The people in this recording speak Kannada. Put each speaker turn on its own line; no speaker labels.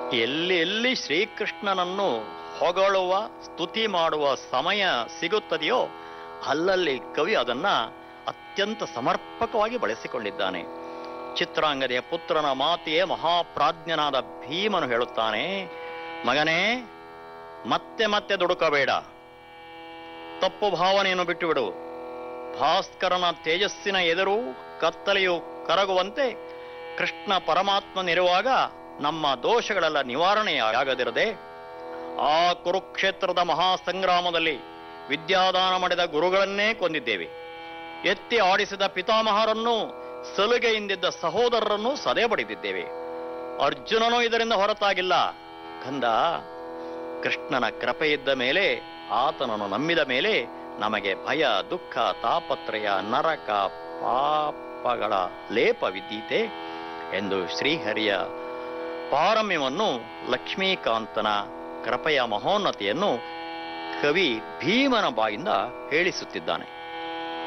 ಎಲ್ಲಿ ಎಲ್ಲಿ ಶ್ರೀಕೃಷ್ಣನನ್ನು ಹೊಗಳುವ ಸ್ತುತಿ ಮಾಡುವ ಸಮಯ ಸಿಗುತ್ತದೆಯೋ ಅಲ್ಲಲ್ಲಿ ಕವಿ ಅದನ್ನ ಅತ್ಯಂತ ಸಮರ್ಪಕವಾಗಿ ಬಳಸಿಕೊಂಡಿದ್ದಾನೆ ಚಿತ್ರಾಂಗದೆಯ ಪುತ್ರನ ಮಾತೆಯೇ ಮಹಾಪ್ರಾಜ್ಞನಾದ ಭೀಮನು ಹೇಳುತ್ತಾನೆ ಮಗನೇ ಮತ್ತೆ ಮತ್ತೆ ದುಡುಕಬೇಡ ತಪ್ಪು ಭಾವನೆಯನ್ನು ಬಿಟ್ಟುಬಿಡು ಭಾಸ್ಕರನ ತೇಜಸ್ಸಿನ ಎದುರು ಕತ್ತಲೆಯು ಕರಗುವಂತೆ ಕೃಷ್ಣ ಪರಮಾತ್ಮನಿರುವಾಗ ನಮ್ಮ ದೋಷಗಳೆಲ್ಲ ನಿವಾರಣೆಯಾಗದಿರದೆ ಆ ಕುರುಕ್ಷೇತ್ರದ ಮಹಾಸಂಗ್ರಾಮದಲ್ಲಿ ವಿದ್ಯಾದಾನ ಮಾಡಿದ ಗುರುಗಳನ್ನೇ ಕೊಂದಿದ್ದೇವೆ ಎತ್ತಿ ಆಡಿಸಿದ ಪಿತಾಮಹರನ್ನು ಸಲುಗೆಯಿಂದಿದ್ದ ಸಹೋದರರನ್ನು ಸದೆ ಬಡಿದಿದ್ದೇವೆ ಅರ್ಜುನನು ಇದರಿಂದ ಹೊರತಾಗಿಲ್ಲ ಕಂದ ಕೃಷ್ಣನ ಕೃಪೆ ಇದ್ದ ಮೇಲೆ ಆತನನ್ನು ನಂಬಿದ ಮೇಲೆ ನಮಗೆ ಭಯ ದುಃಖ ತಾಪತ್ರಯ ನರಕ ಪಾಪಗಳ ಲೇಪವಿದ್ದೀತೆ ಎಂದು ಶ್ರೀಹರಿಯ ಪಾರಮ್ಯವನ್ನು ಲಕ್ಷ್ಮೀಕಾಂತನ ಕೃಪೆಯ ಮಹೋನ್ನತಿಯನ್ನು ಕವಿ ಭೀಮನ ಬಾಯಿಂದ ಹೇಳಿಸುತ್ತಿದ್ದಾನೆ